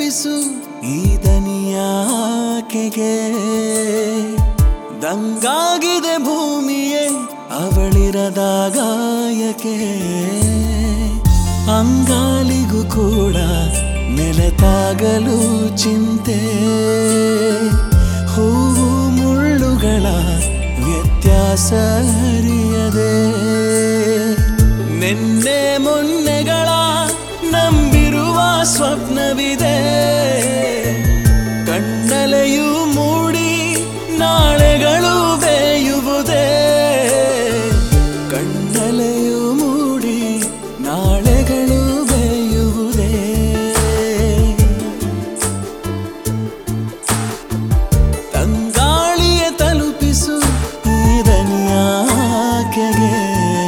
ತಲುಪಿಸು ಈ ದನಿಯಾಕೆಗೆ ದಂಗಾಗಿದೆ ಭೂಮಿಯೇ ಅವಳಿರದಾಗಾಯಕೆ ಅಂಗಾಲಿಗೂ ಕೂಡ ನೆಲತಾಗಲು ಚಿಂತೆ ಹೂವು ಮುಳ್ಳುಗಳ ವ್ಯತ್ಯಾಸ ಅರಿಯದೆ ನಿನ್ನೆ ಮೊನ್ನೆಗಳ ನಂಬಿರುವ ಸ್ವಪ್ನವಿದೆ ಕಣ್ಣಲೆಯೂ ಮೂಡಿ ನಾಳೆಗಳು ಬೇಯುವುದೇ ಕಣ್ಣಲೆಯೂ ಮೂಡಿ ನಾಳೆಗಳು ಬೇಯುವುದೇ ತಂಗಾಳಿಯ ತಲುಪಿಸು ಈ ದನಿಯಾಕೆಗೆ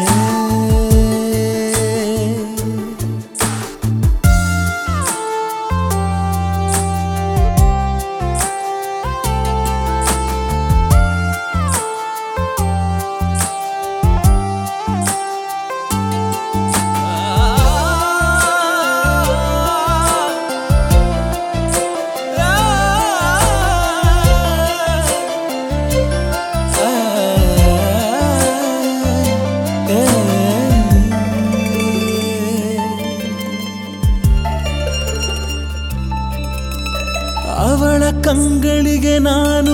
ಅವಳ ಕಂಗಳಿಗೆ ನಾನು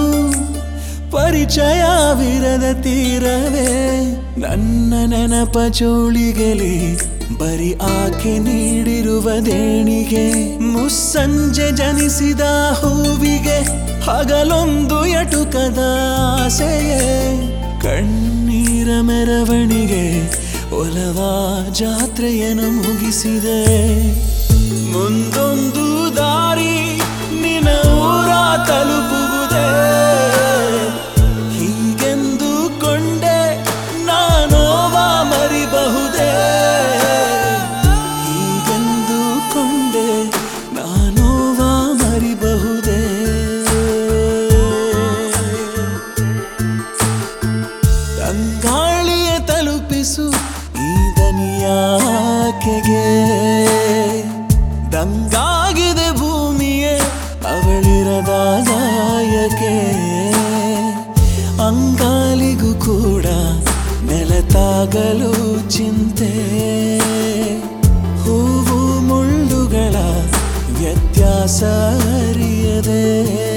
ಪರಿಚಯವಿರದ ತೀರವೇ ನನ್ನ ನೆನಪ ಜೋಳಿಗೆಲಿ ಬರಿ ಆಕೆ ನೀಡಿರುವ ದೇಣಿಗೆ ಮುಸ್ಸಂಜೆ ಜನಿಸಿದ ಹೂವಿಗೆ ಹಗಲೊಂದು ಎಟುಕದ ಆಸೆಯೇ ಕಣ್ಣೀರ ಮೆರವಣಿಗೆ ಒಲವ ಜಾತ್ರೆಯನ್ನು ಮುಗಿಸಿದೆ ಮುಂದೊಂದು ದಾರಿ ನಿನ ಊರ ತಲುಪುವುದೇ ಹೀಗೆಂದು ಕೊಂಡೆ ನಾನೋವ ಮರಿಬಹುದೇ ಹೀಗೆಂದು ಕೊಂಡೆ ನಾನೋವ ಮರಿಬಹುದೇ ತಂಗಾಳಿಯ ತಲುಪಿಸು ಈ ದನಿಯಾಕೆಗೆ ದಂಗಾಗಿದೆ ಭೂಮಿಯೇ ಅವಳಿರದ ಗಾಯಕೆ ಅಂಗಾಲಿಗೂ ಕೂಡ ನೆಲತಾಗಲು ಚಿಂತೆ ಹೂವು ಮುಳ್ಳುಗಳ ವ್ಯತ್ಯಾಸ ಅರಿಯದೆ